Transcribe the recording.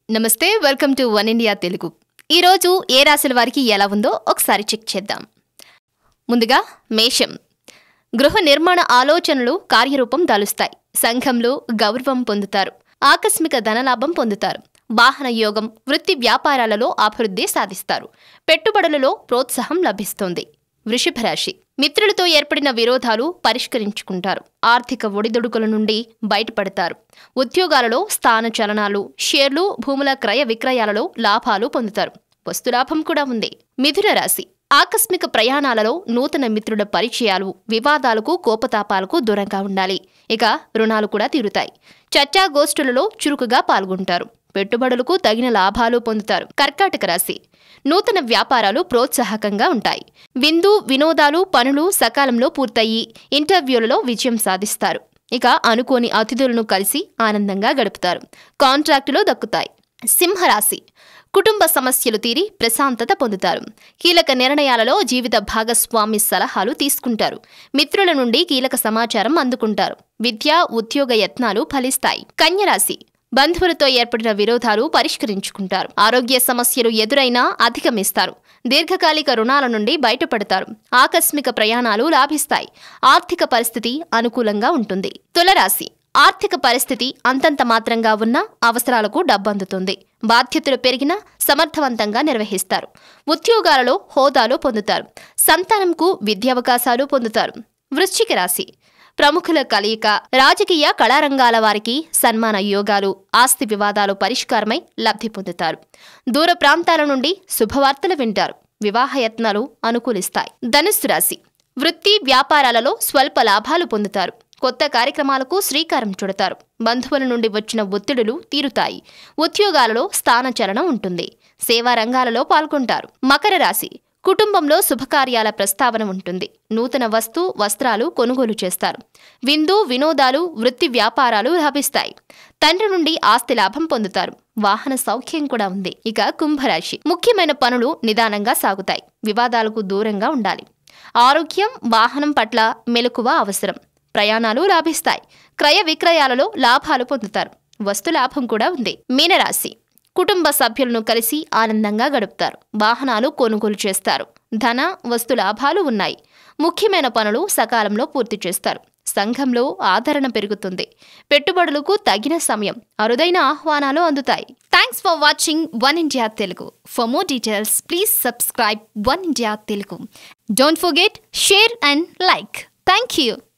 నమస్తే welcome to one India Telugu ఈరోజు ఏ రాశుల వారికి ఎలా ఉందో ఒకసారి చెక్ చేద్దాం ముందుగా మేషం గృహ నిర్మాణ ఆలోచనలు కార్యరూపం దాలుస్తాయి సంఘంలో గౌరవం పొందుతారు ఆకస్మిక ధనలాభం పొందుతారు వాహన యోగం వృత్తి వ్యాపారాలలో అభివృద్ధి సాధిస్తారు పెట్టుబడులలో ప్రోత్సాహం లభిస్తుంది వృషభ రాశి మిత్రులతో ఏర్పడిన విరోధాలు పరిష్కరించుకుంటారు ఆర్థిక ఒడిదుడుకుల నుండి బయటపడతారు ఉద్యోగాలలో స్థాన చలనాలు షేర్లు భూముల క్రయ విక్రయాలలో లాభాలు పొందుతారు వస్తులాభం కూడా ఉంది మిథున రాశి ఆకస్మిక ప్రయాణాలలో నూతన మిత్రుల పరిచయాలు వివాదాలకు కోపతాపాలకు దూరంగా ఉండాలి ఇక రుణాలు కూడా తీరుతాయి చర్చాగోష్ఠులలో చురుకుగా పాల్గొంటారు పెట్టుబడులకు తగిన లాభాలు పొందుతారు కర్కాటక రాశి నూతన వ్యాపారాలు ప్రోత్సాహకంగా ఉంటాయి విందు వినోదాలు పనులు సకాలంలో పూర్తయి ఇంటర్వ్యూలలో విజయం సాధిస్తారు ఇక అనుకోని అతిథులను కలిసి ఆనందంగా గడుపుతారు కాంట్రాక్టులు దక్కుతాయి సింహరాశి కుటుంబ సమస్యలు తీరి ప్రశాంతత పొందుతారు కీలక నిర్ణయాలలో జీవిత భాగస్వామి సలహాలు తీసుకుంటారు మిత్రుల నుండి కీలక సమాచారం అందుకుంటారు విద్య ఉద్యోగ యత్నాలు ఫలిస్తాయి కన్యరాశి బంధువులతో ఏర్పడిన విరోధాలు పరిష్కరించుకుంటారు ఆరోగ్య సమస్యలు ఎదురైనా అధిగమిస్తారు దీర్ఘకాలిక రుణాల నుండి బయటపడతారు ఆకస్మిక ప్రయాణాలు లాభిస్తాయి ఆర్థిక పరిస్థితి అనుకూలంగా ఉంటుంది తులరాశి ఆర్థిక పరిస్థితి అంతంత మాత్రంగా ఉన్న అవసరాలకు డబ్బందుతుంది బాధ్యతలు పెరిగినా సమర్థవంతంగా నిర్వహిస్తారు ఉద్యోగాలలో హోదాలు పొందుతారు సంతానంకు విద్యావకాశాలు పొందుతారు వృశ్చిక రాశి ప్రముఖుల కలయిక రాజకీయ కళారంగాల వారికి సన్మాన యోగాలు ఆస్తి వివాదాలు పరిష్కారమై లబ్ధి పొందుతారు దూర ప్రాంతాల నుండి శుభవార్తలు వింటారు వివాహ యత్నాలు అనుకూలిస్తాయి ధనుస్సు రాశి వృత్తి వ్యాపారాలలో స్వల్ప లాభాలు పొందుతారు కొత్త కార్యక్రమాలకు శ్రీకారం చుడతారు బంధువుల నుండి వచ్చిన ఒత్తిడులు తీరుతాయి ఉద్యోగాలలో స్థానచలనం ఉంటుంది సేవా రంగాలలో పాల్గొంటారు మకర రాశి కుటుంబంలో శుభకార్యాల ప్రస్తావన ఉంటుంది నూతన వస్తు వస్త్రాలు కొనుగోలు చేస్తారు విందు వినోదాలు వృత్తి వ్యాపారాలు లభిస్తాయి తండ్రి నుండి ఆస్తి లాభం పొందుతారు వాహన సౌఖ్యం కూడా ఉంది ఇక కుంభరాశి ముఖ్యమైన పనులు నిదానంగా సాగుతాయి వివాదాలకు దూరంగా ఉండాలి ఆరోగ్యం వాహనం పట్ల మెలకువ అవసరం ప్రయాణాలు లాభిస్తాయి క్రయ విక్రయాలలో లాభాలు పొందుతారు వస్తు లాభం కూడా ఉంది మీనరాశి కుటుంబ సభ్యులను కలిసి ఆనందంగా గడుపుతారు వాహనాలు కొనుగోలు చేస్తారు ధన వస్తు లాభాలు ఉన్నాయి ముఖ్యమైన పనులు సకాలంలో పూర్తి చేస్తారు సంఘంలో ఆదరణ పెరుగుతుంది పెట్టుబడులకు తగిన సమయం అరుదైన ఆహ్వానాలు అందుతాయి thanks for watching one India Telugu for more details please subscribe one India Telugu don't forget share and like thank you